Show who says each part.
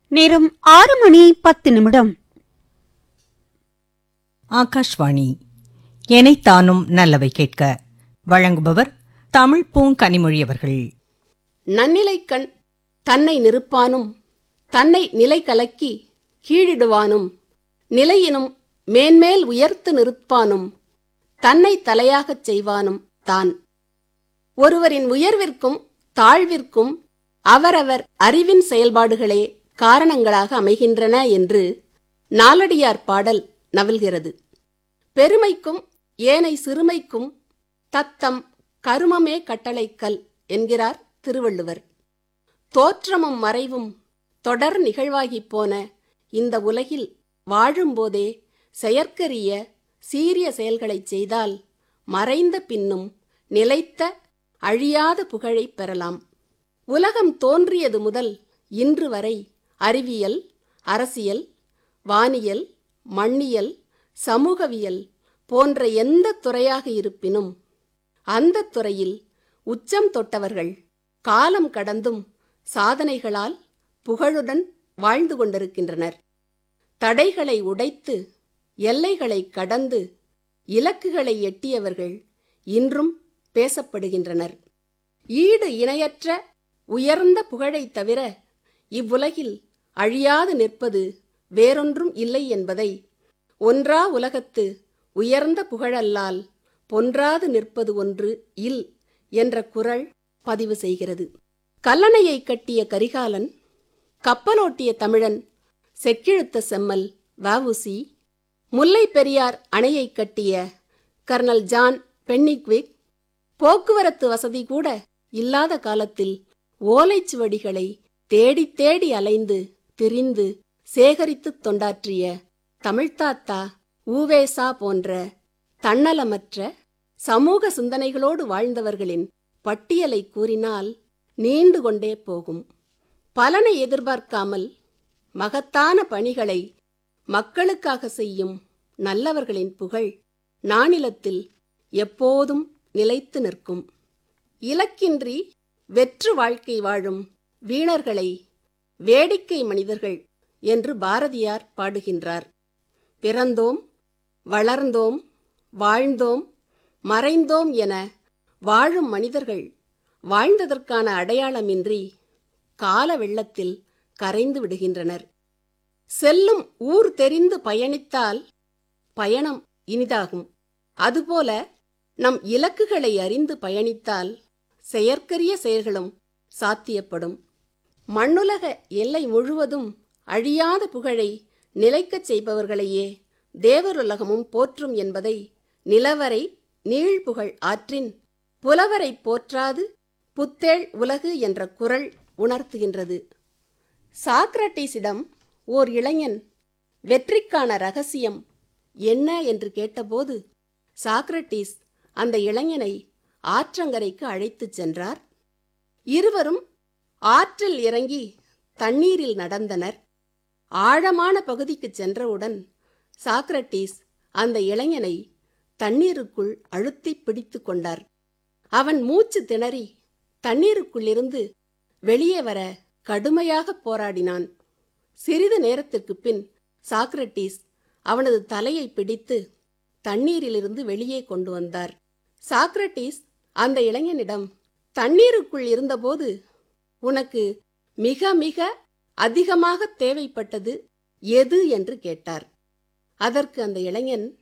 Speaker 1: நேரம் ஆறு மணி பத்து நிமிடம்
Speaker 2: ஆகாஷ்வாணி எனைத்தானும் நல்லவை கேட்க வழங்குபவர் தமிழ் பூங்கனிமொழி அவர்கள்
Speaker 3: நன்னிலைக்கண் தன்னை நிறுப்பானும் தன்னை நிலை கலக்கி கீழிடுவானும் நிலையினும் மேன்மேல் உயர்த்து நிறுப்பானும் தன்னை தலையாகச் செய்வானும் தான் ஒருவரின் உயர்விற்கும் தாழ்விற்கும் அவரவர் அறிவின் செயல்பாடுகளே காரணங்களாக அமைகின்றன என்று நாலடியார் பாடல் நவல்கிறது பெருமைக்கும் ஏனை சிறுமைக்கும் தத்தம் கருமமே கட்டளைக்கல் என்கிறார் திருவள்ளுவர் தோற்றமும் மறைவும் தொடர் நிகழ்வாகிப் போன இந்த உலகில் வாழும்போதே செயற்கரிய சீரிய செயல்களைச் செய்தால் மறைந்த பின்னும் நிலைத்த அழியாத புகழைப் பெறலாம் உலகம் தோன்றியது முதல் இன்று வரை அறிவியல் அரசியல் வானியல் மண்ணியல் சமூகவியல் போன்ற எந்த துறையாக இருப்பினும் அந்த துறையில் உச்சம் தொட்டவர்கள் காலம் கடந்தும் சாதனைகளால் புகழுடன் வாழ்ந்து கொண்டிருக்கின்றனர் தடைகளை உடைத்து எல்லைகளை கடந்து இலக்குகளை எட்டியவர்கள் இன்றும் பேசப்படுகின்றனர் ஈடு இணையற்ற உயர்ந்த புகழைத் தவிர இவ்வுலகில் அழியாது நிற்பது வேறொன்றும் இல்லை என்பதை ஒன்றா உலகத்து உயர்ந்த புகழல்லால் பொன்றாது நிற்பது ஒன்று இல் என்ற குறள் பதிவு செய்கிறது கல்லணையை கட்டிய கரிகாலன் கப்பலோட்டிய தமிழன் செக்கிழுத்த செம்மல் வவுசி முல்லை பெரியார் அணையை கட்டிய கர்னல் ஜான் பென்னிக்விக் போக்குவரத்து வசதி கூட இல்லாத காலத்தில் ஓலைச்சுவடிகளை தேடி தேடி அலைந்து திரிந்து சேகரித்துத் தொண்டாற்றிய தமிழ்த்தாத்தா ஊவேசா போன்ற தன்னலமற்ற சமூக சிந்தனைகளோடு வாழ்ந்தவர்களின் பட்டியலை கூறினால் நீண்டு கொண்டே போகும் பலனை எதிர்பார்க்காமல் மகத்தான பணிகளை மக்களுக்காக செய்யும் நல்லவர்களின் புகழ் நானிலத்தில் எப்போதும் நிலைத்து நிற்கும் இலக்கின்றி வெற்று வாழ்க்கை வாழும் வீணர்களை வேடிக்கை மனிதர்கள் என்று பாரதியார் பாடுகின்றார் பிறந்தோம் வளர்ந்தோம் வாழ்ந்தோம் மறைந்தோம் என வாழும் மனிதர்கள் வாழ்ந்ததற்கான அடையாளமின்றி கால வெள்ளத்தில் கரைந்து விடுகின்றனர் செல்லும் ஊர் தெரிந்து பயணித்தால் பயணம் இனிதாகும் அதுபோல நம் இலக்குகளை அறிந்து பயணித்தால் செயற்கரிய செயல்களும் சாத்தியப்படும் மண்ணுலக எல்லை முழுவதும் அழியாத புகழை நிலைக்கச் செய்பவர்களையே தேவருலகமும் போற்றும் என்பதை நிலவரை நீழ்புகழ் ஆற்றின் புலவரை போற்றாது புத்தேள் உலகு என்ற குறள் உணர்த்துகின்றது சாக்ரட்டிஸிடம் ஓர் இளைஞன் வெற்றிக்கான ரகசியம் என்ன என்று கேட்டபோது சாக்ரட்டிஸ் அந்த இளைஞனை ஆற்றங்கரைக்கு அழைத்துச் சென்றார் இருவரும் ஆற்றில் இறங்கி தண்ணீரில் நடந்தனர் ஆழமான பகுதிக்குச் சென்றவுடன் சாக்ரட்டிஸ் அந்த இளைஞனை தண்ணீருக்குள் அழுத்தி பிடித்து கொண்டார் அவன் மூச்சு திணறி தண்ணீருக்குள்ளிருந்து வெளியே வர கடுமையாக போராடினான் சிறிது நேரத்திற்குப் பின் சாக்ரட்டிஸ் அவனது தலையை பிடித்து தண்ணீரிலிருந்து வெளியே கொண்டு வந்தார் சாக்ரட்டிஸ் அந்த இளைஞனிடம் தண்ணீருக்குள் இருந்தபோது உனக்கு மிக மிக அதிகமாக தேவைப்பட்டது எது என்று கேட்டார் அதற்கு அந்த இளைஞன்